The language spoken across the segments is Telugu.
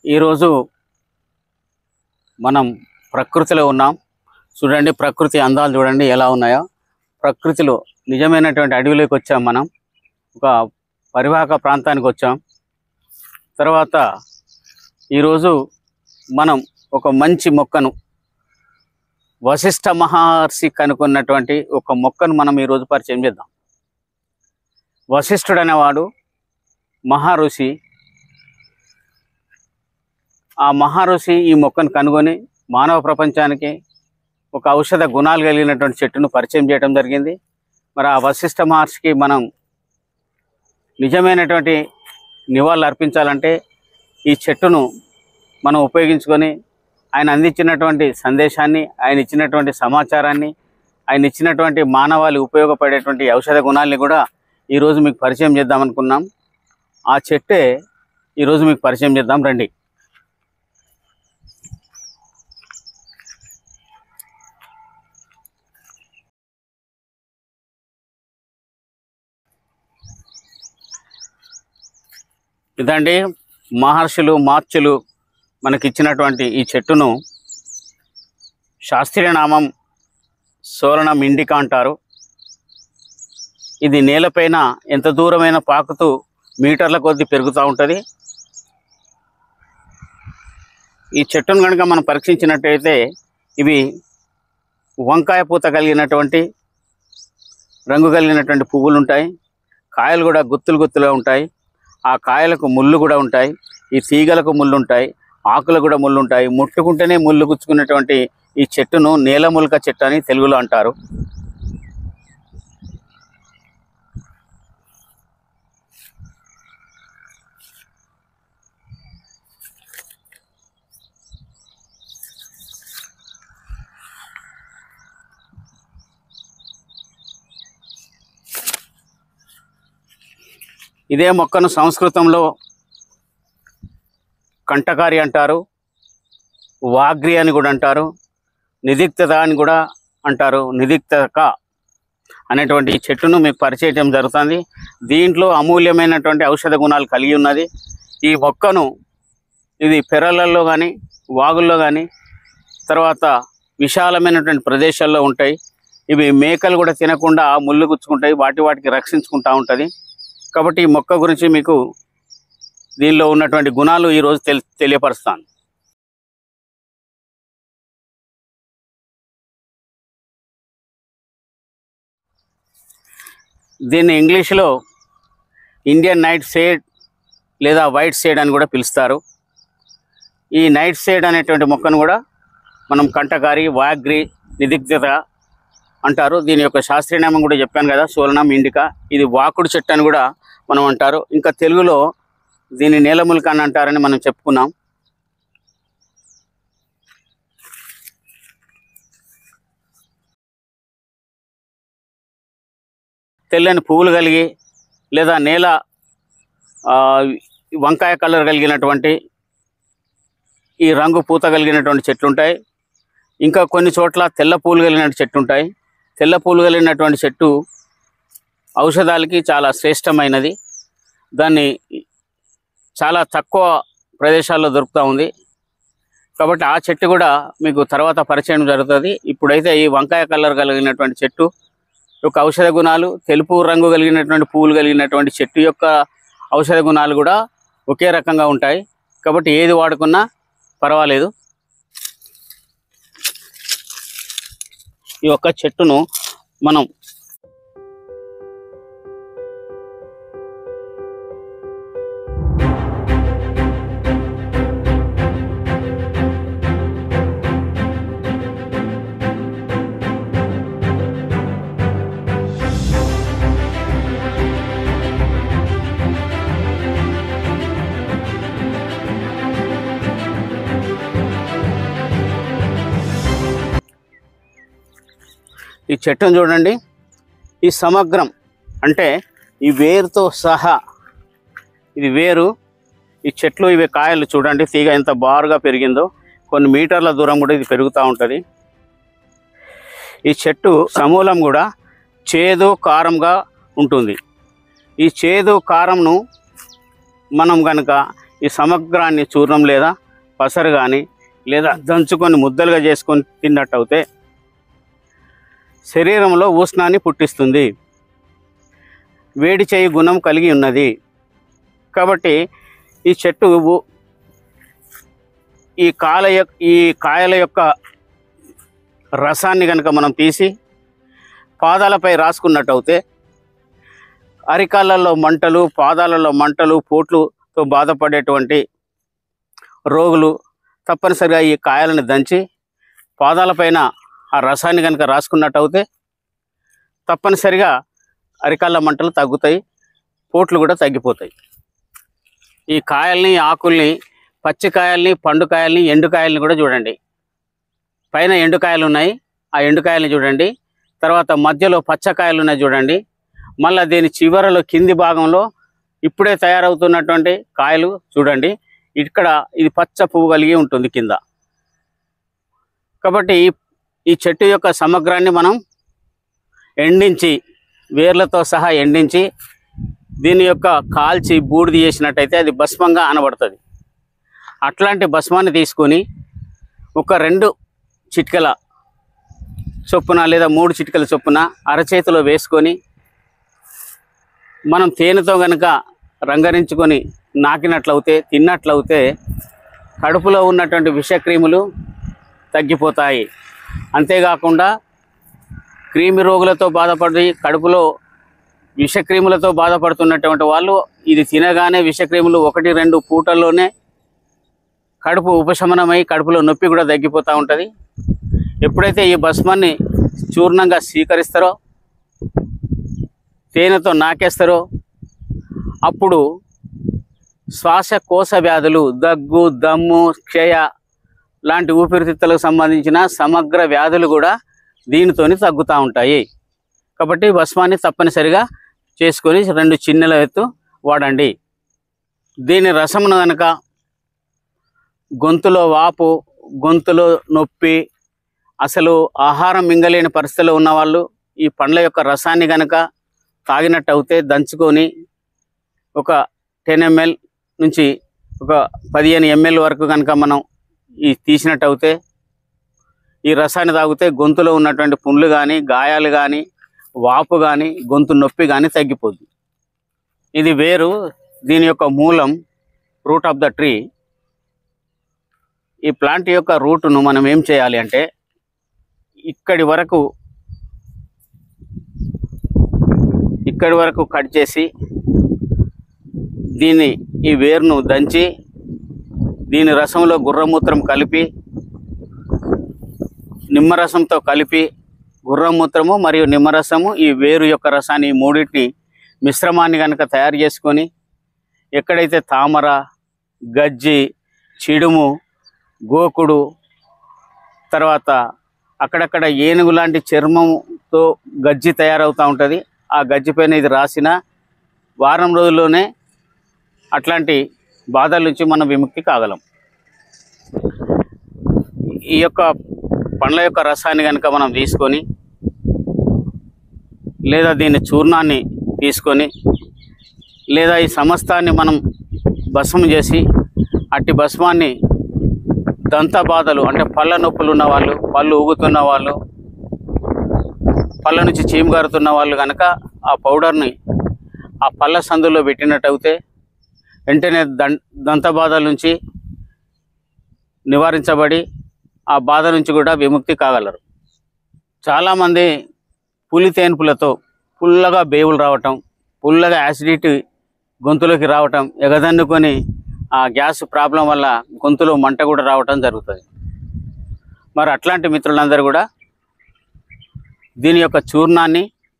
ఈరోజు మనం ప్రకృతిలో ఉన్నాం చూడండి ప్రకృతి అందాలు చూడండి ఎలా ఉన్నాయో ప్రకృతిలో నిజమైనటువంటి అడవిలోకి వచ్చాం మనం ఒక పరివాహక ప్రాంతానికి వచ్చాం తర్వాత ఈరోజు మనం ఒక మంచి మొక్కను వశిష్ఠ మహర్షి కనుక్కున్నటువంటి ఒక మొక్కను మనం ఈరోజు పరిచయం చేద్దాం వశిష్ఠుడు అనేవాడు మహర్షి ఆ మహర్షి ఈ మొక్కను కనుగొని మానవ ప్రపంచానికి ఒక ఔషధ గుణాలు కలిగినటువంటి చెట్టును పరిచయం చేయడం జరిగింది మరి ఆ వశిష్ఠ మహర్షికి మనం నిజమైనటువంటి నివాళులు అర్పించాలంటే ఈ చెట్టును మనం ఉపయోగించుకొని ఆయన అందించినటువంటి సందేశాన్ని ఆయన ఇచ్చినటువంటి సమాచారాన్ని ఆయన ఇచ్చినటువంటి మానవాళి ఉపయోగపడేటువంటి ఔషధ గుణాలని కూడా ఈరోజు మీకు పరిచయం చేద్దాం అనుకున్నాం ఆ చెట్టే ఈరోజు మీకు పరిచయం చేద్దాం రండి ఇదండి మహర్షులు మార్చులు మనకిచ్చినటువంటి ఈ చెట్టును శాస్త్రీయ నామం సోలనం ఇండికా అంటారు ఇది నేలపైన ఎంత దూరమైన పాకుతూ మీటర్ల కొద్దీ పెరుగుతూ ఉంటుంది ఈ చెట్టును కనుక మనం పరీక్షించినట్టయితే ఇవి వంకాయ పూత కలిగినటువంటి రంగు కలిగినటువంటి పువ్వులు ఉంటాయి కాయలు కూడా గుత్తులు గుత్తులుగా ఉంటాయి ఆ కాయలకు ముళ్ళు కూడా ఉంటాయి ఈ తీగలకు ముళ్ళు ఉంటాయి ఆకులకు కూడా ముళ్ళు ఉంటాయి ముట్టుకుంటేనే ముళ్ళు గుచ్చుకున్నటువంటి ఈ చెట్టును నేలములక చెట్టు అని తెలుగులో అంటారు ఇదే మొక్కను సంస్కృతంలో కంటకారి అంటారు వాగ్రి అని కూడా అంటారు నిదిక్తత అని కూడా అంటారు నిదిక్తక అనేటువంటి ఈ చెట్టును మీకు పరిచయం జరుగుతుంది దీంట్లో అమూల్యమైనటువంటి ఔషధ గుణాలు కలిగి ఉన్నది ఈ మొక్కను ఇది పెరళ్ళల్లో కానీ వాగుల్లో కానీ తర్వాత విశాలమైనటువంటి ప్రదేశాల్లో ఉంటాయి ఇవి మేకలు కూడా తినకుండా ముళ్ళు గుచ్చుకుంటాయి వాటి వాటికి రక్షించుకుంటూ ఉంటుంది కాబట్టి ఈ మొక్క గురించి మీకు దీనిలో ఉన్నటువంటి గుణాలు ఈరోజు తెలి తెలియపరుస్తాను దీన్ని ఇంగ్లీష్లో ఇండియన్ నైట్ షేడ్ లేదా వైట్ షేడ్ అని కూడా పిలుస్తారు ఈ నైట్ షేడ్ అనేటువంటి మొక్కను కూడా మనం కంటకారి వాగ్రి నిదిగ్ధత అంటారు దీని యొక్క శాస్త్రీయ నామం కూడా చెప్పాను కదా సోలనం ఇండికా ఇది వాకుడు చెట్టు అని కూడా మనం అంటారు ఇంకా తెలుగులో దీన్ని నీలములక అని అంటారని మనం చెప్పుకున్నాం తెల్లని పువ్వులు కలిగి లేదా నేల ఆ, వంకాయ కలర్ కలిగినటువంటి ఈ రంగు పూత కలిగినటువంటి చెట్లు ఉంటాయి ఇంకా కొన్ని చోట్ల తెల్ల పూలు కలిగిన చెట్లు ఉంటాయి తెల్ల పూలు కలిగినటువంటి చెట్టు ఔషధాలకి చాలా శ్రేష్టమైనది దాన్ని చాలా తక్కువ ప్రదేశాల్లో దొరుకుతూ ఉంది కాబట్టి ఆ చెట్టు కూడా మీకు తర్వాత పరిచయం జరుగుతుంది ఇప్పుడైతే ఈ వంకాయ కలర్ కలిగినటువంటి చెట్టు యొక్క ఔషధ గుణాలు తెలుపు రంగు కలిగినటువంటి పువ్వులు కలిగినటువంటి చెట్టు యొక్క ఔషధ గుణాలు కూడా ఒకే రకంగా ఉంటాయి కాబట్టి ఏది వాడుకున్నా పర్వాలేదు ఈ యొక్క చెట్టును మనం ఈ చెట్టును చూడండి ఈ సమగ్రం అంటే ఈ వేరుతో సహా ఇది వేరు ఈ చెట్లు ఇవి కాయలు చూడండి తీగ ఎంత బారుగా పెరిగిందో కొన్ని మీటర్ల దూరం కూడా ఇది పెరుగుతూ ఉంటుంది ఈ చెట్టు సమూలం కూడా చేదు కారంగా ఉంటుంది ఈ చేదు కారంను మనం కనుక ఈ సమగ్రాన్ని చూర్ణం లేదా పసరు కానీ లేదా దంచుకొని ముద్దలుగా చేసుకొని తిన్నట్టు అయితే శరీరంలో ఉష్ణాన్ని పుట్టిస్తుంది వేడి చేయి గుణం కలిగి ఉన్నది కాబట్టి ఈ చెట్టు ఉ- ఈ కాల యొక్క ఈ కాయల యొక్క రసాన్ని కనుక మనం తీసి పాదాలపై రాసుకున్నట్టు అయితే అరికాళ్ళల్లో మంటలు పాదాలలో మంటలు పోట్లుతో బాధపడేటువంటి రోగులు తప్పనిసరిగా ఈ కాయలను దంచి పాదాలపైన ఆ రసాన్ని కనుక రాసుకున్నట్టు అయితే తప్పనిసరిగా అరికాళ్ళ మంటలు తగ్గుతాయి పోట్లు కూడా తగ్గిపోతాయి ఈ కాయల్ని ఆకుల్ని పచ్చికాయల్ని పండుకాయల్ని ఎండుకాయల్ని కూడా చూడండి పైన ఎండుకాయలు ఉన్నాయి ఆ ఎండుకాయల్ని చూడండి తర్వాత మధ్యలో పచ్చకాయలు ఉన్నాయి చూడండి మళ్ళీ దీని చివరలో కింది భాగంలో ఇప్పుడే తయారవుతున్నటువంటి కాయలు చూడండి ఇక్కడ ఇది పచ్చ పువ్వు కలిగి ఉంటుంది కింద కాబట్టి ఈ- ఈ చెట్టు యొక్క సమగ్రాన్ని మనం ఎండించి వేర్లతో సహా ఎండించి దీని యొక్క కాల్చి బూడిద చేసినట్టయితే అది భస్మంగా అనబడుతుంది అట్లాంటి భస్మాన్ని తీసుకొని ఒక రెండు చిట్కల చొప్పున లేదా మూడు చిటికల చొప్పున అరచేతిలో వేసుకొని మనం తేనెతో కనుక రంగరించుకొని నాకినట్లయితే తిన్నట్లయితే కడుపులో ఉన్నటువంటి విషక్రిములు తగ్గిపోతాయి అంతేకాకుండా క్రిమి రోగులతో బాధపడి కడుపులో విషక్రిములతో బాధపడుతున్నటువంటి వాళ్ళు ఇది తినగానే విషక్రిములు ఒకటి రెండు పూటల్లోనే కడుపు ఉపశమనమై కడుపులో నొప్పి కూడా తగ్గిపోతూ ఉంటుంది ఎప్పుడైతే ఈ భస్మాన్ని చూర్ణంగా స్వీకరిస్తారో తేనెతో నాకేస్తారో అప్పుడు శ్వాసకోశ వ్యాధులు దగ్గు దమ్ము క్షయ లాంటి ఊపిరితిత్తులకు సంబంధించిన సమగ్ర వ్యాధులు కూడా దీనితోని తగ్గుతూ ఉంటాయి కాబట్టి భస్మాన్ని తప్పనిసరిగా చేసుకొని రెండు చిన్నెల ఎత్తు వాడండి దీని రసమును కనుక గొంతులో వాపు గొంతులో నొప్పి అసలు ఆహారం మింగలేని పరిస్థితిలో ఉన్నవాళ్ళు ఈ పండ్ల యొక్క రసాన్ని కనుక తాగినట్టు అవుతే దంచుకొని ఒక టెన్ ఎంఎల్ నుంచి ఒక పదిహేను ఎంఎల్ వరకు కనుక మనం ఈ తీసినట్టు అవుతే ఈ రసాన్ని తాగితే గొంతులో ఉన్నటువంటి పుండ్లు కానీ గాయాలు కానీ వాపు కానీ గొంతు నొప్పి కానీ తగ్గిపోద్ది ఇది వేరు దీని యొక్క మూలం రూట్ ఆఫ్ ద ట్రీ ఈ ప్లాంట్ యొక్క రూట్ను మనం ఏం చేయాలి అంటే ఇక్కడి వరకు ఇక్కడి వరకు కట్ చేసి దీన్ని ఈ వేరును దంచి దీని రసంలో గుర్రమూత్రం కలిపి నిమ్మరసంతో కలిపి గుర్రమూత్రము మరియు నిమ్మరసము ఈ వేరు యొక్క రసాన్ని ఈ మూడింటిని మిశ్రమాన్ని కనుక తయారు చేసుకొని ఎక్కడైతే తామర గజ్జి చిడుము గోకుడు తర్వాత అక్కడక్కడ ఏనుగు లాంటి చర్మంతో గజ్జి తయారవుతూ ఉంటుంది ఆ గజ్జి పైన ఇది రాసిన వారం రోజుల్లోనే అట్లాంటి బాధల నుంచి మనం విముక్తి కాగలం ఈ యొక్క పండ్ల యొక్క రసాన్ని కనుక మనం తీసుకొని లేదా దీని చూర్ణాన్ని తీసుకొని లేదా ఈ సమస్తాన్ని మనం భస్మం చేసి అట్టి భస్మాన్ని దంత బాధలు అంటే పళ్ళ నొప్పులు ఉన్న వాళ్ళు పళ్ళు ఊగుతున్న వాళ్ళు పళ్ళ నుంచి చీము గారుతున్న వాళ్ళు కనుక ఆ పౌడర్ని ఆ పళ్ళ సందులో పెట్టినట్టయితే వెంటనే దం దంత బాధల నుంచి నివారించబడి ఆ బాధ నుంచి కూడా విముక్తి కాగలరు చాలామంది పులి తేన్పులతో పుల్లగా బేవులు రావటం పుల్లగా యాసిడిటీ గొంతులోకి రావటం ఎగదన్నుకొని ఆ గ్యాస్ ప్రాబ్లం వల్ల గొంతులో మంట కూడా రావటం జరుగుతుంది మరి అట్లాంటి మిత్రులందరూ కూడా దీని యొక్క చూర్ణాన్ని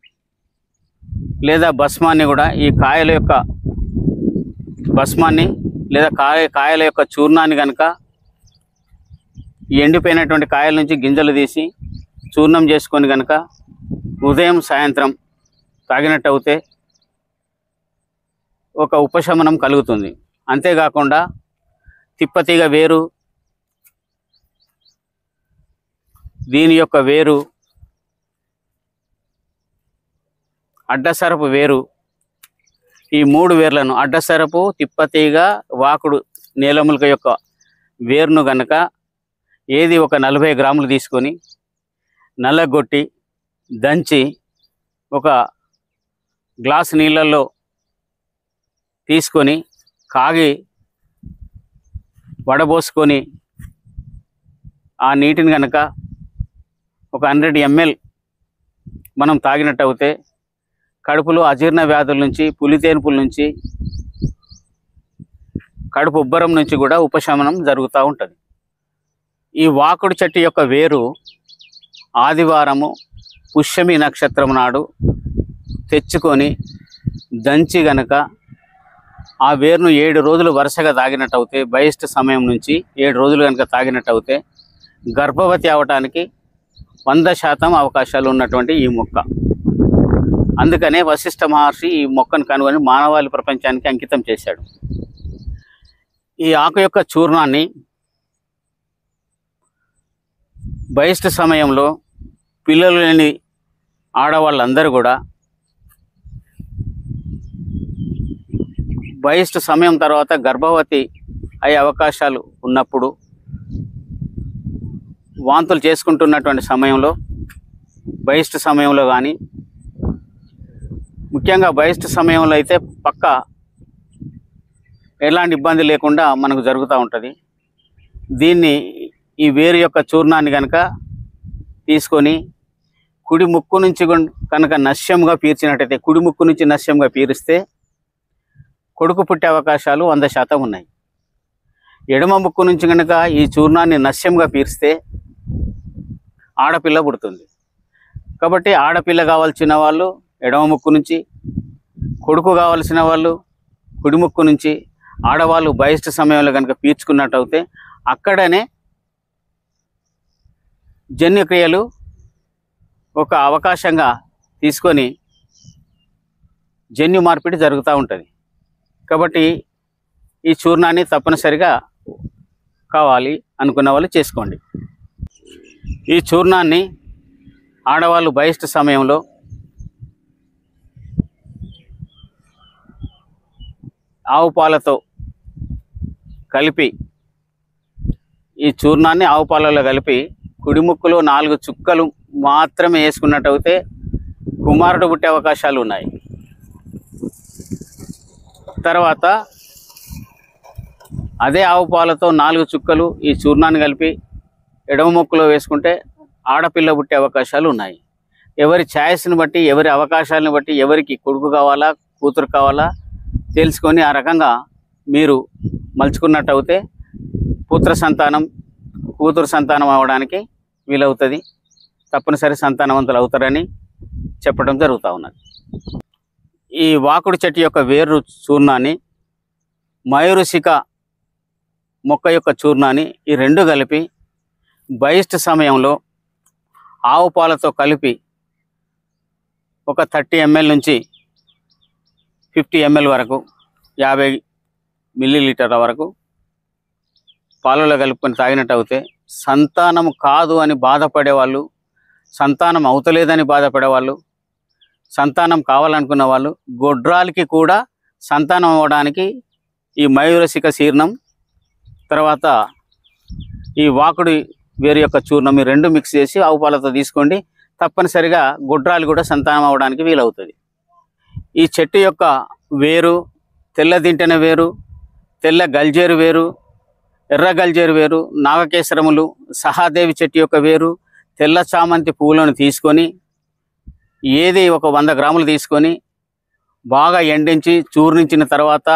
లేదా భస్మాన్ని కూడా ఈ కాయల యొక్క భస్మాన్ని లేదా కాయ కాయల యొక్క చూర్ణాన్ని కనుక ఈ ఎండిపోయినటువంటి కాయల నుంచి గింజలు తీసి చూర్ణం చేసుకొని కనుక ఉదయం సాయంత్రం తాగినట్టు అవుతే ఒక ఉపశమనం కలుగుతుంది అంతేకాకుండా తిప్పతీగ వేరు దీని యొక్క వేరు అడ్డసరపు వేరు ఈ మూడు వేర్లను అడ్డసరపు తిప్పతీగ వాకుడు నీలములక యొక్క వేరును గనక ఏది ఒక నలభై గ్రాములు తీసుకొని నల్లగొట్టి దంచి ఒక గ్లాస్ నీళ్ళల్లో తీసుకొని కాగి వడబోసుకొని ఆ నీటిని కనుక ఒక హండ్రెడ్ ఎంఎల్ మనం తాగినట్టు అవుతే కడుపులో అజీర్ణ వ్యాధుల నుంచి పులితేనుపుల నుంచి కడుపు ఉబ్బరం నుంచి కూడా ఉపశమనం జరుగుతూ ఉంటుంది ఈ వాకుడు చెట్టు యొక్క వేరు ఆదివారము పుష్యమి నక్షత్రం నాడు తెచ్చుకొని దంచి గనక ఆ వేరును ఏడు రోజులు వరుసగా తాగినట్టు అవుతే బహిష్ట సమయం నుంచి ఏడు రోజులు కనుక తాగినట్టు అవుతే గర్భవతి అవటానికి వంద శాతం అవకాశాలు ఉన్నటువంటి ఈ మొక్క అందుకనే వశిష్ఠ మహర్షి ఈ మొక్కను కనుగొని మానవాళి ప్రపంచానికి అంకితం చేశాడు ఈ ఆకు యొక్క చూర్ణాన్ని బహిష్ట సమయంలో పిల్లలు లేని ఆడవాళ్ళందరూ కూడా బహిష్ట సమయం తర్వాత గర్భవతి అయ్యే అవకాశాలు ఉన్నప్పుడు వాంతులు చేసుకుంటున్నటువంటి సమయంలో బహిష్ట సమయంలో కానీ ముఖ్యంగా బహిష్ట సమయంలో అయితే పక్క ఎలాంటి ఇబ్బంది లేకుండా మనకు జరుగుతూ ఉంటుంది దీన్ని ఈ వేరు యొక్క చూర్ణాన్ని కనుక తీసుకొని కుడి ముక్కు నుంచి గున్- కనుక నశ్యంగా పీల్చినట్టయితే కుడి ముక్కు నుంచి నశ్యంగా పీరిస్తే కొడుకు పుట్టే అవకాశాలు వంద శాతం ఉన్నాయి ఎడమ ముక్కు నుంచి కనుక ఈ చూర్ణాన్ని నశ్యంగా పీరిస్తే ఆడపిల్ల పుడుతుంది కాబట్టి ఆడపిల్ల కావాల్సిన వాళ్ళు ఎడమ ముక్కు నుంచి కొడుకు కావాల్సిన వాళ్ళు కుడి ముక్కు నుంచి ఆడవాళ్ళు బహిష్ట సమయంలో కనుక పీల్చుకున్నట్టు అయితే అక్కడనే జన్యుక్రియలు ఒక అవకాశంగా తీసుకొని జన్యు మార్పిడి జరుగుతూ ఉంటుంది కాబట్టి ఈ చూర్ణాన్ని తప్పనిసరిగా కావాలి అనుకున్న వాళ్ళు చేసుకోండి ఈ చూర్ణాన్ని ఆడవాళ్ళు బహిష్ట సమయంలో ఆవు పాలతో కలిపి ఈ చూర్ణాన్ని ఆవు పాలలో కలిపి కుడి ముక్కులో నాలుగు చుక్కలు మాత్రమే వేసుకున్నట్టయితే కుమారుడు పుట్టే అవకాశాలు ఉన్నాయి తర్వాత అదే ఆవు పాలతో నాలుగు చుక్కలు ఈ చూర్ణాన్ని కలిపి ఎడమ ముక్కులో వేసుకుంటే ఆడపిల్ల పుట్టే అవకాశాలు ఉన్నాయి ఎవరి ఛాయిస్ని బట్టి ఎవరి అవకాశాలను బట్టి ఎవరికి కొడుకు కావాలా కూతురు కావాలా తెలుసుకొని ఆ రకంగా మీరు మలుచుకున్నట్టు అయితే పుత్ర సంతానం కూతురు సంతానం అవడానికి వీలవుతుంది తప్పనిసరి సంతానవంతులు అవుతారని చెప్పడం జరుగుతూ ఉన్నది ఈ వాకుడు చెట్టు యొక్క వేరు చూర్ణాన్ని మయూరుసిక మొక్క యొక్క చూర్ణాన్ని ఈ రెండు కలిపి బహిష్ట సమయంలో ఆవు పాలతో కలిపి ఒక థర్టీ ఎంఎల్ నుంచి ఫిఫ్టీ ఎంఎల్ వరకు యాభై మిల్లీ లీటర్ల వరకు పాలలో కలుపుకొని తాగినట్టు అవుతే సంతానం కాదు అని బాధపడేవాళ్ళు సంతానం అవుతలేదని బాధపడేవాళ్ళు సంతానం కావాలనుకున్న వాళ్ళు గొడ్రాలకి కూడా సంతానం అవ్వడానికి ఈ మయూరసిక శీర్ణం తర్వాత ఈ వాకుడి వేరు యొక్క చూర్ణం ఈ రెండు మిక్స్ చేసి ఆవు పాలతో తీసుకోండి తప్పనిసరిగా గొడ్రాలు కూడా సంతానం అవ్వడానికి వీలవుతుంది ఈ చెట్టు యొక్క వేరు తెల్ల దింటెన వేరు తెల్ల గల్జేరు వేరు ఎర్ర గల్జేరు వేరు నాగకేసరములు సహాదేవి చెట్టు యొక్క వేరు తెల్ల చామంతి పువ్వులను తీసుకొని ఏది ఒక వంద గ్రాములు తీసుకొని బాగా ఎండించి చూర్ణించిన తర్వాత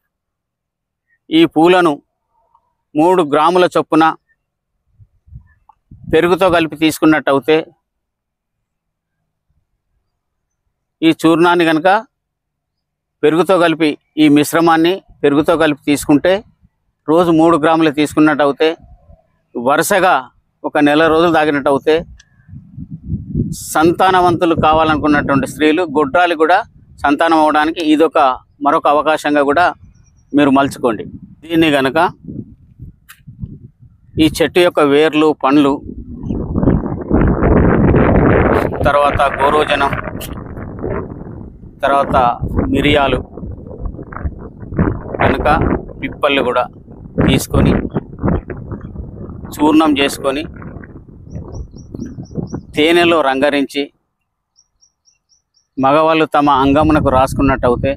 ఈ పూలను మూడు గ్రాముల చొప్పున పెరుగుతో కలిపి తీసుకున్నట్టు అయితే ఈ చూర్ణాన్ని కనుక పెరుగుతో కలిపి ఈ మిశ్రమాన్ని పెరుగుతో కలిపి తీసుకుంటే రోజు మూడు గ్రాములు తీసుకున్నట్టు అయితే వరుసగా ఒక నెల రోజులు తాగినట్టు అయితే సంతానవంతులు కావాలనుకున్నటువంటి స్త్రీలు గొడ్రాలు కూడా సంతానం అవ్వడానికి ఇదొక మరొక అవకాశంగా కూడా మీరు మలుచుకోండి దీన్ని గనక ఈ చెట్టు యొక్క వేర్లు పండ్లు తర్వాత గోరోజనం తర్వాత మిరియాలు కనుక పిప్పళ్ళు కూడా తీసుకొని చూర్ణం చేసుకొని తేనెలో రంగరించి మగవాళ్ళు తమ అంగమునకు రాసుకున్నట్టు అవుతే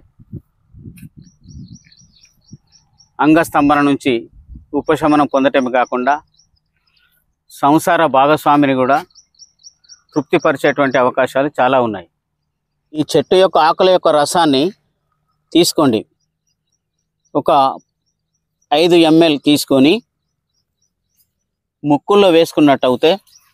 అంగస్తంభన నుంచి ఉపశమనం పొందటమే కాకుండా సంసార భాగస్వామిని కూడా తృప్తిపరిచేటువంటి అవకాశాలు చాలా ఉన్నాయి ఈ చెట్టు యొక్క ఆకుల యొక్క రసాన్ని తీసుకోండి ఒక ఐదు ఎంఎల్ తీసుకొని ముక్కుల్లో వేసుకున్నట్టు అవుతే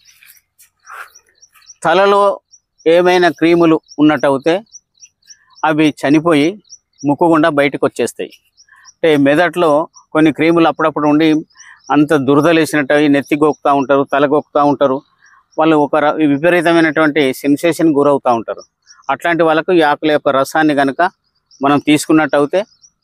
తలలో ఏమైనా క్రీములు ఉన్నట్టు అవుతే అవి చనిపోయి ముక్కు గుండా బయటకు వచ్చేస్తాయి అంటే మెదట్లో కొన్ని క్రీములు అప్పుడప్పుడు ఉండి అంత దురదలేసినట్టు అవి నెత్తి గోకుతూ ఉంటారు తల గోకుతూ ఉంటారు వాళ్ళు ఒక ర- విపరీతమైనటువంటి సెన్సేషన్ గురవుతూ ఉంటారు అట్లాంటి వాళ్ళకు ఈ ఆకుల యొక్క రసాన్ని కనుక మనం తీసుకున్నట్టు అయితే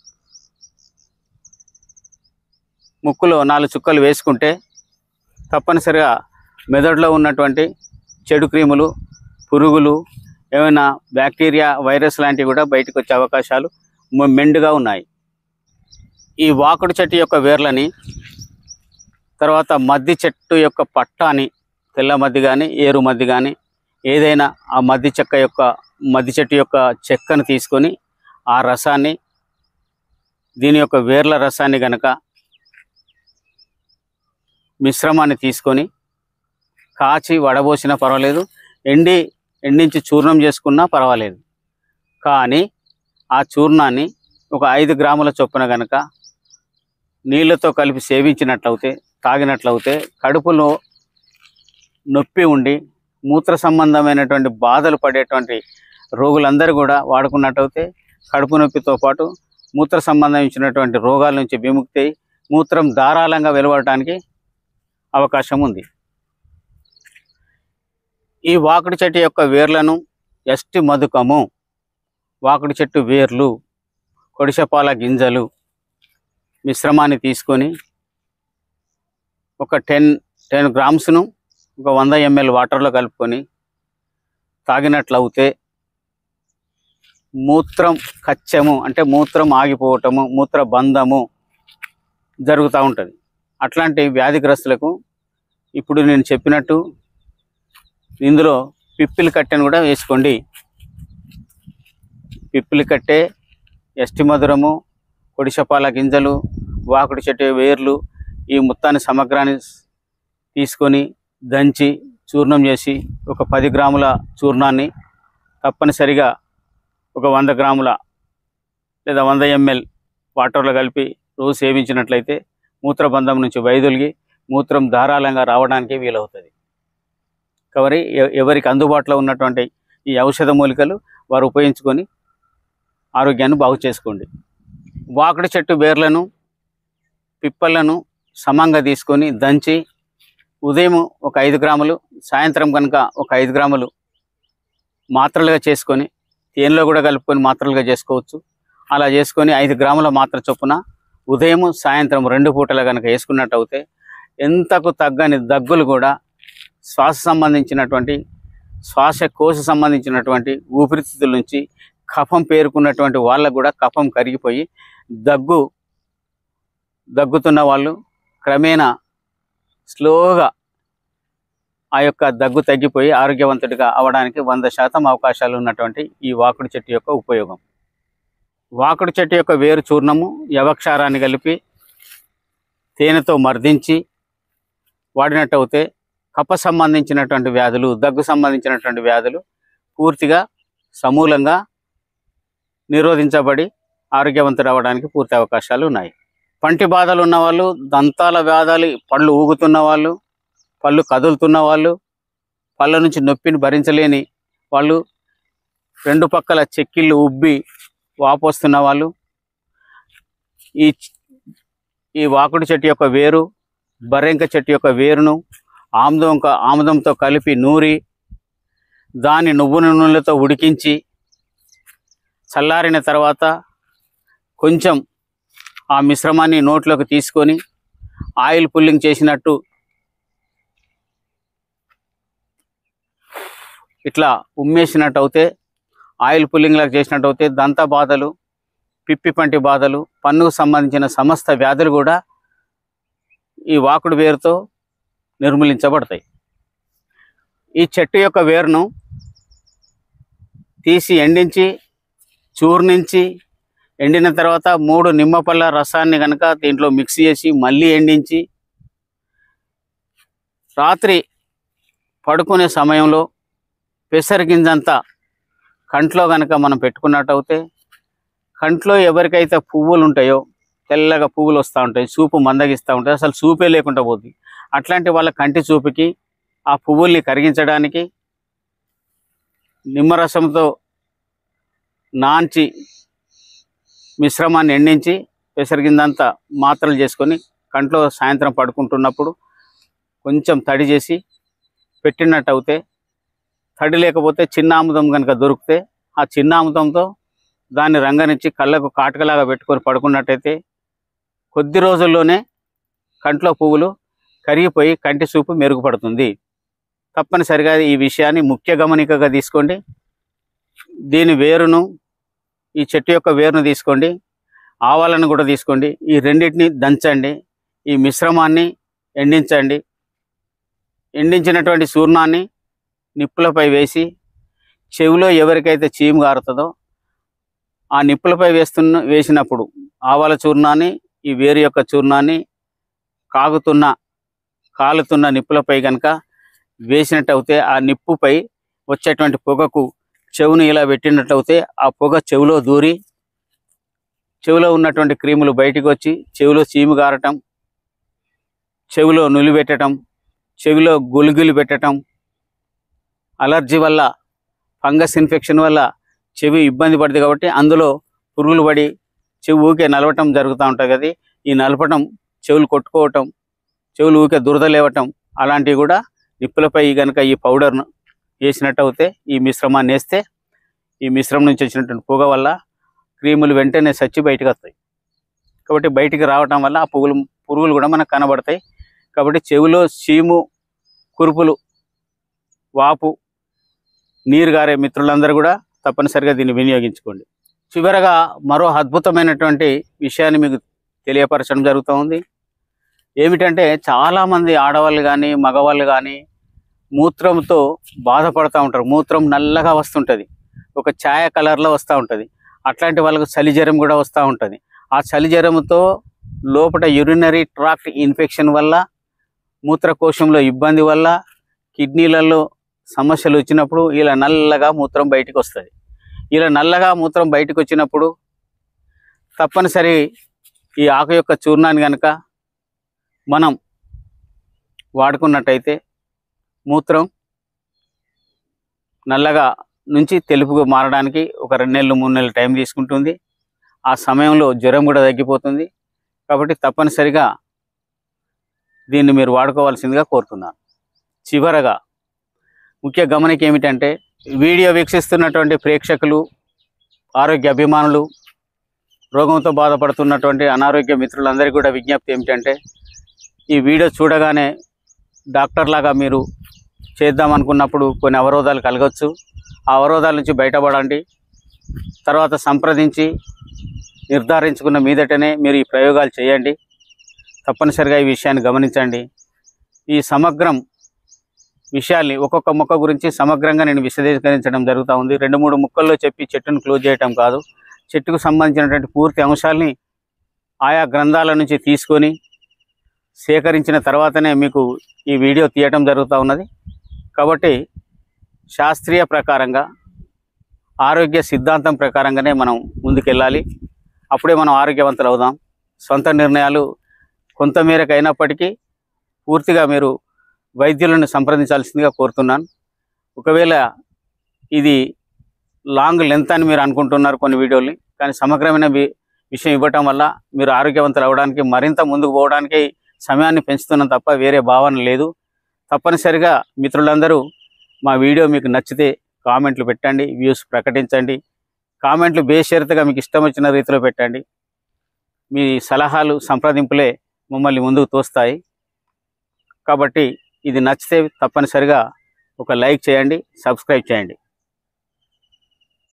ముక్కులో నాలుగు చుక్కలు వేసుకుంటే తప్పనిసరిగా మెదడులో ఉన్నటువంటి చెడు క్రీములు పురుగులు ఏమైనా బ్యాక్టీరియా వైరస్ లాంటివి కూడా బయటకు వచ్చే అవకాశాలు మొ- మెండుగా ఉన్నాయి ఈ వాకుడు చెట్టు యొక్క వేర్లని తర్వాత మద్ది చెట్టు యొక్క పట్టాని తెల్ల మద్ది కానీ ఏరు మద్ది కానీ ఏదైనా ఆ మద్ది చెక్క యొక్క మద్ది చెట్టు యొక్క చెక్కను తీసుకొని ఆ రసాన్ని దీని యొక్క వేర్ల రసాన్ని గనక మిశ్రమాన్ని తీసుకొని కాచి వడబోసినా పర్వాలేదు ఎండి ఎండించి చూర్ణం చేసుకున్నా పర్వాలేదు కానీ ఆ చూర్ణాన్ని ఒక ఐదు గ్రాముల చొప్పున గనక నీళ్ళతో కలిపి సేవించినట్లయితే తాగినట్లయితే కడుపులో నొప్పి ఉండి మూత్ర సంబంధమైనటువంటి బాధలు పడేటువంటి రోగులందరూ కూడా వాడుకున్నట్టయితే కడుపు నొప్పితో పాటు మూత్ర సంబంధించినటువంటి రోగాల నుంచి విముక్తి అయి మూత్రం ధారాళంగా వెలువడటానికి అవకాశం ఉంది ఈ వాకుడి చెట్టు యొక్క వేర్లను ఎస్టి మధుకము వాకుడి చెట్టు వేర్లు కొడిసపాల గింజలు మిశ్రమాన్ని తీసుకొని ఒక టెన్ టెన్ గ్రామ్స్ను ఒక వంద ఎంఎల్ వాటర్లో కలుపుకొని తాగినట్లయితే మూత్రం కచ్చము అంటే మూత్రం ఆగిపోవటము మూత్ర బంధము జరుగుతూ ఉంటుంది అట్లాంటి వ్యాధిగ్రస్తులకు ఇప్పుడు నేను చెప్పినట్టు ఇందులో పిప్పిలి కట్టెను కూడా వేసుకోండి పిప్పిలి కట్టె ఎస్టి మధురము కొడిసపాల గింజలు వాకుడి చెట్టు వేర్లు ఈ మొత్తాన్ని సమగ్రాన్ని తీసుకొని దంచి చూర్ణం చేసి ఒక పది గ్రాముల చూర్ణాన్ని తప్పనిసరిగా ఒక వంద గ్రాముల లేదా వంద ఎంఎల్ వాటర్లో కలిపి రోజు సేవించినట్లయితే మూత్రబంధం నుంచి వైదొలిగి మూత్రం ధారాళంగా రావడానికి వీలవుతుంది కాబట్టి ఎ- ఎవరికి అందుబాటులో ఉన్నటువంటి ఈ ఔషధ మూలికలు వారు ఉపయోగించుకొని ఆరోగ్యాన్ని బాగు చేసుకోండి వాకుడి చెట్టు వేర్లను పిప్పలను సమంగా తీసుకొని దంచి ఉదయం ఒక ఐదు గ్రాములు సాయంత్రం కనుక ఒక ఐదు గ్రాములు మాత్రలుగా చేసుకొని తేనెలో కూడా కలుపుకొని మాత్రలుగా చేసుకోవచ్చు అలా చేసుకొని ఐదు గ్రాముల మాత్ర చొప్పున ఉదయం సాయంత్రం రెండు పూటలు కనుక వేసుకున్నట్టు అయితే ఎంతకు తగ్గని దగ్గులు కూడా శ్వాస సంబంధించినటువంటి శ్వాసకోశ సంబంధించినటువంటి ఊపిరితిత్తుల నుంచి కఫం పేరుకున్నటువంటి వాళ్ళకు కూడా కఫం కరిగిపోయి దగ్గు దగ్గుతున్న వాళ్ళు క్రమేణా స్లోగా ఆ యొక్క దగ్గు తగ్గిపోయి ఆరోగ్యవంతుడిగా అవడానికి వంద శాతం అవకాశాలు ఉన్నటువంటి ఈ వాకుడు చెట్టు యొక్క ఉపయోగం వాకుడు చెట్టు యొక్క వేరు చూర్ణము యవక్షారాన్ని కలిపి తేనెతో మర్దించి వాడినట్టు అయితే కఫ సంబంధించినటువంటి వ్యాధులు దగ్గు సంబంధించినటువంటి వ్యాధులు పూర్తిగా సమూలంగా నిరోధించబడి ఆరోగ్యవంతుడు అవ్వడానికి పూర్తి అవకాశాలు ఉన్నాయి పంటి బాధలు ఉన్న వాళ్ళు దంతాల వ్యాధులు పళ్ళు ఊగుతున్న వాళ్ళు పళ్ళు కదులుతున్న వాళ్ళు పళ్ళ నుంచి నొప్పిని భరించలేని వాళ్ళు రెండు పక్కల చెక్కిళ్ళు ఉబ్బి వాపొస్తున్న వాళ్ళు ఈ చ- ఈ వాకుడు చెట్టు యొక్క వేరు బర్రెంక చెట్టు యొక్క వేరును ఆముదం ఆముదంతో కలిపి నూరి దాని నువ్వు నూనెలతో ఉడికించి చల్లారిన తర్వాత కొంచెం ఆ మిశ్రమాన్ని నోట్లోకి తీసుకొని ఆయిల్ పుల్లింగ్ చేసినట్టు ఇట్లా ఉమ్మేసినట్టు అయితే ఆయిల్ పుల్లింగ్ లాగా చేసినట్టు అయితే దంత బాధలు పిప్పి పంటి బాధలు పన్నుకు సంబంధించిన సమస్త వ్యాధులు కూడా ఈ వాకుడు వేరుతో నిర్మూలించబడతాయి ఈ చెట్టు యొక్క వేరును తీసి ఎండించి చూర్నించి ఎండిన తర్వాత మూడు నిమ్మపళ్ళ రసాన్ని కనుక దీంట్లో మిక్స్ చేసి మళ్ళీ ఎండించి రాత్రి పడుకునే సమయంలో పెసర గింజంతా కంట్లో కనుక మనం పెట్టుకున్నట్టయితే కంట్లో ఎవరికైతే పువ్వులు ఉంటాయో తెల్లగా పువ్వులు వస్తూ ఉంటాయి చూపు మందగిస్తూ ఉంటాయి అసలు చూపే లేకుండా పోతుంది అట్లాంటి వాళ్ళ కంటి చూపుకి ఆ పువ్వుల్ని కరిగించడానికి నిమ్మరసంతో నాంచి మిశ్రమాన్ని ఎండించి పెసరిగిందంతా మాత్రలు చేసుకొని కంట్లో సాయంత్రం పడుకుంటున్నప్పుడు కొంచెం తడి చేసి పెట్టినట్టు అవుతే తడి లేకపోతే చిన్న ఆముదం కనుక దొరికితే ఆ చిన్న ఆముదంతో దాన్ని రంగనిచ్చి కళ్ళకు కాటుకలాగా పెట్టుకొని పడుకున్నట్టయితే కొద్ది రోజుల్లోనే కంట్లో పువ్వులు కరిగిపోయి కంటి చూపు మెరుగుపడుతుంది తప్పనిసరిగా ఈ విషయాన్ని ముఖ్య గమనికగా తీసుకోండి దీని వేరును ఈ చెట్టు యొక్క వేరును తీసుకోండి ఆవాలను కూడా తీసుకోండి ఈ రెండింటిని దంచండి ఈ మిశ్రమాన్ని ఎండించండి ఎండించినటువంటి చూర్ణాన్ని నిప్పులపై వేసి చెవిలో ఎవరికైతే చీము గారుతుందో ఆ నిప్పులపై వేస్తున్న వేసినప్పుడు ఆవాల చూర్ణాన్ని ఈ వేరు యొక్క చూర్ణాన్ని కాగుతున్న కాలుతున్న నిప్పులపై కనుక వేసినట్టు అయితే ఆ నిప్పుపై వచ్చేటువంటి పొగకు చెవును ఇలా పెట్టినట్లయితే ఆ పొగ చెవిలో దూరి చెవిలో ఉన్నటువంటి క్రీములు బయటికి వచ్చి చెవిలో చీము గారటం చెవిలో నులి పెట్టడం చెవిలో గులిగులు పెట్టడం అలర్జీ వల్ల ఫంగస్ ఇన్ఫెక్షన్ వల్ల చెవి ఇబ్బంది పడుతుంది కాబట్టి అందులో పురుగులు పడి చెవి ఊకే నలవటం జరుగుతూ ఉంటుంది కదా ఈ నలపటం చెవులు కొట్టుకోవటం చెవులు ఊకే దురద లేవటం అలాంటివి కూడా నిప్పులపై కనుక ఈ పౌడర్ను వేసినట్టు అయితే ఈ మిశ్రమాన్ని వేస్తే ఈ మిశ్రమం నుంచి వచ్చినటువంటి పొగ వల్ల క్రీములు వెంటనే చచ్చి బయటకు వస్తాయి కాబట్టి బయటికి రావటం వల్ల ఆ పువ్వులు పురుగులు కూడా మనకు కనబడతాయి కాబట్టి చెవిలో చీము కురుపులు వాపు నీరు గారే మిత్రులందరూ కూడా తప్పనిసరిగా దీన్ని వినియోగించుకోండి చివరగా మరో అద్భుతమైనటువంటి విషయాన్ని మీకు తెలియపరచడం జరుగుతూ ఉంది ఏమిటంటే చాలామంది ఆడవాళ్ళు కానీ మగవాళ్ళు కానీ మూత్రంతో బాధపడుతూ ఉంటారు మూత్రం నల్లగా వస్తుంటుంది ఒక ఛాయ కలర్లో వస్తూ ఉంటుంది అట్లాంటి వాళ్ళకు చలి జ్వరం కూడా వస్తూ ఉంటుంది ఆ చలి జ్వరంతో లోపల యూరినరీ ట్రాక్ట్ ఇన్ఫెక్షన్ వల్ల మూత్రకోశంలో ఇబ్బంది వల్ల కిడ్నీలలో సమస్యలు వచ్చినప్పుడు ఇలా నల్లగా మూత్రం బయటికి వస్తుంది ఇలా నల్లగా మూత్రం బయటికి వచ్చినప్పుడు తప్పనిసరి ఈ ఆకు యొక్క చూర్ణాన్ని కనుక మనం వాడుకున్నట్టయితే మూత్రం నల్లగా నుంచి తెలుపుగా మారడానికి ఒక రెండు నెలలు మూడు నెలలు టైం తీసుకుంటుంది ఆ సమయంలో జ్వరం కూడా తగ్గిపోతుంది కాబట్టి తప్పనిసరిగా దీన్ని మీరు వాడుకోవాల్సిందిగా కోరుతున్నాను చివరగా ముఖ్య గమనిక ఏమిటంటే వీడియో వీక్షిస్తున్నటువంటి ప్రేక్షకులు ఆరోగ్య అభిమానులు రోగంతో బాధపడుతున్నటువంటి అనారోగ్య మిత్రులందరికీ కూడా విజ్ఞప్తి ఏమిటంటే ఈ వీడియో చూడగానే డాక్టర్ లాగా మీరు చేద్దాం అనుకున్నప్పుడు కొన్ని అవరోధాలు కలగవచ్చు ఆ అవరోధాల నుంచి బయటపడండి తర్వాత సంప్రదించి నిర్ధారించుకున్న మీదటనే మీరు ఈ ప్రయోగాలు చేయండి తప్పనిసరిగా ఈ విషయాన్ని గమనించండి ఈ సమగ్రం విషయాల్ని ఒక్కొక్క మొక్క గురించి సమగ్రంగా నేను విశదీకరించడం జరుగుతూ ఉంది రెండు మూడు ముక్కల్లో చెప్పి చెట్టును క్లోజ్ చేయటం కాదు చెట్టుకు సంబంధించినటువంటి పూర్తి అంశాలని ఆయా గ్రంథాల నుంచి తీసుకొని సేకరించిన తర్వాతనే మీకు ఈ వీడియో తీయటం జరుగుతూ ఉన్నది కాబట్టి శాస్త్రీయ ప్రకారంగా ఆరోగ్య సిద్ధాంతం ప్రకారంగానే మనం ముందుకెళ్ళాలి అప్పుడే మనం ఆరోగ్యవంతులు అవుదాం సొంత నిర్ణయాలు కొంత మేరకు అయినప్పటికీ పూర్తిగా మీరు వైద్యులను సంప్రదించాల్సిందిగా కోరుతున్నాను ఒకవేళ ఇది లాంగ్ లెంత్ అని మీరు అనుకుంటున్నారు కొన్ని వీడియోల్ని కానీ సమగ్రమైన వి- విషయం ఇవ్వటం వల్ల మీరు ఆరోగ్యవంతులు అవ్వడానికి మరింత ముందుకు పోవడానికి సమయాన్ని పెంచుతున్నాం తప్ప వేరే భావన లేదు తప్పనిసరిగా మిత్రులందరూ మా వీడియో మీకు నచ్చితే కామెంట్లు పెట్టండి వ్యూస్ ప్రకటించండి కామెంట్లు బేషరతుగా మీకు ఇష్టం వచ్చిన రీతిలో పెట్టండి మీ సలహాలు సంప్రదింపులే మమ్మల్ని ముందుకు తోస్తాయి కాబట్టి ఇది నచ్చితే తప్పనిసరిగా ఒక లైక్ చేయండి సబ్స్క్రైబ్ చేయండి